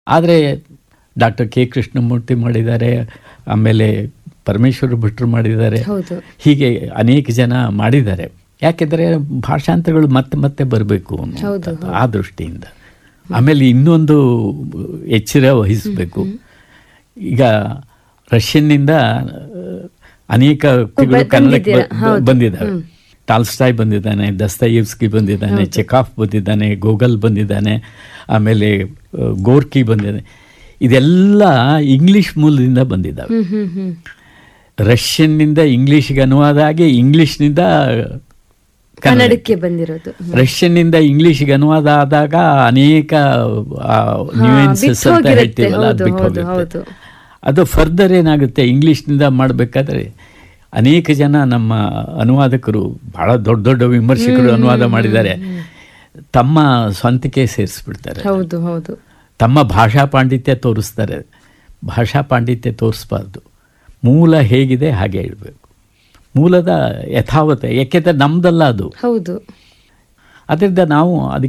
ಆದರೆ doctor K Krishnamurthy ಮಾಡಿದ್ದಾರೆ ಆಮೇಲೆ ಪರಮೇಶ್ವರ ಭಟ್ರು ಮಾಡಿದ್ದಾರೆ ಹೌದು ಹೀಗೆ ಅನೇಕ ಜನ ಮಾಡಿದ್ದಾರೆ ಯಾಕೆಂದರೆ ಭಾಷಾಂತರಗಳು ಮತ್ತೆ ಮತ್ತೆ ಬರಬೇಕು ಹೌದು, ಆ ದೃಷ್ಟಿಯಿಂದ ಆಮೇಲೆ ಇನ್ನೊಂದು ಎಚ್ಚರ ವಹಿಸಬೇಕು ಈಗ ರಷ್ಯನ್ನಿಂದ ಅನೇಕ ಕೃತಿಗಳು ಕನ್ನಡಕ್ಕೆ ಬಂದಿದ್ದೀರಾ? ಬ- ಹೌದು. ಬಂದಿದ್ದಾವೆ ಟಾಲ್ಸ್ಟಾಯ್ ಬಂದಿದ್ದಾನೆ ದಸ್ತಯೇವ್ಸ್ಕಿ ಬಂದಿದ್ದಾನೆ ಚೆಕಾಫ್ ಬಂದಿದ್ದಾನೆ ಗೋಗಲ್ ಬಂದಿದ್ದಾನೆ ಆಮೇಲೆ ಆ, ಗೋರ್ಕಿ ಬಂದಿದ್ದಾನೆ ಇದೆಲ್ಲ ಇಂಗ್ಲಿಷ್ ಮೂಲದಿಂದ ಬಂದಿದ್ದಾವೆ ಹ್ಮ್ ಹ್ಮ್ ಹ್ಮ್ ರಷ್ಯನ್ನಿಂದ ಇಂಗ್ಲಿಷ್ಗೆ ಅನುವಾದ ಆಗಿ ಇಂಗ್ಲಿಷ್ನಿಂದ ಕನ್ನಡ ಕನ್ನಡಕ್ಕೆ ಬಂದಿರೋದು ರಷ್ಯನ್ನಿಂದ ಇಂಗ್ಲಿಷ್ಗೆ ಅನುವಾದ ಆದಾಗ ಅನೇಕ ನ್ಯೂಯೆನ್ಸಸ್ ಅಂತ ಬಿಟ್ಟೋಗಿರುತ್ತೆ. ಹೇಳ್ತೀವಲ್ಲ ಅದು ಹೌದು, ಬಿಟ್ಟು ಹೌದು, ಹೋಗುತ್ತೆ ಹೌದು. ಅದು ಫರ್ದರ್ ಏನಾಗುತ್ತೆ ಇಂಗ್ಲಿಷ್ನಿಂದ ಮಾಡಬೇಕಾದ್ರೆ ಅನೇಕ ಜನ ನಮ್ಮ ಅನುವಾದಕರು ಬಹಳ ದೊಡ್ಡ ದೊಡ್ಡ ವಿಮರ್ಶಕರು ಅನುವಾದ ಮಾಡಿದ್ದಾರೆ ತಮ್ಮ ಸ್ವಂತಕ್ಕೆ ಸೇರಿಸ್ಬಿಡ್ತಾರೆ ಹೌದು ಹೌದು ತಮ್ಮ ಭಾಷಾ ಪಾಂಡಿತ್ಯ ತೋರಿಸ್ತಾರೆ ಭಾಷಾ ಪಾಂಡಿತ್ಯ ತೋರಿಸ್ಬಾರ್ದು ಮೂಲ ಹೇಗಿದೆ ಹಾಗೆ ಇಡಬೇಕು ಮೂಲದ ಯಥಾವತೆ ಯಾಕೆಂದರೆ ನಮ್ದಲ್ಲ ಅದು ಹೌದು ಅದರಿಂದ ನಾವು ಅದಕ್ಕೆ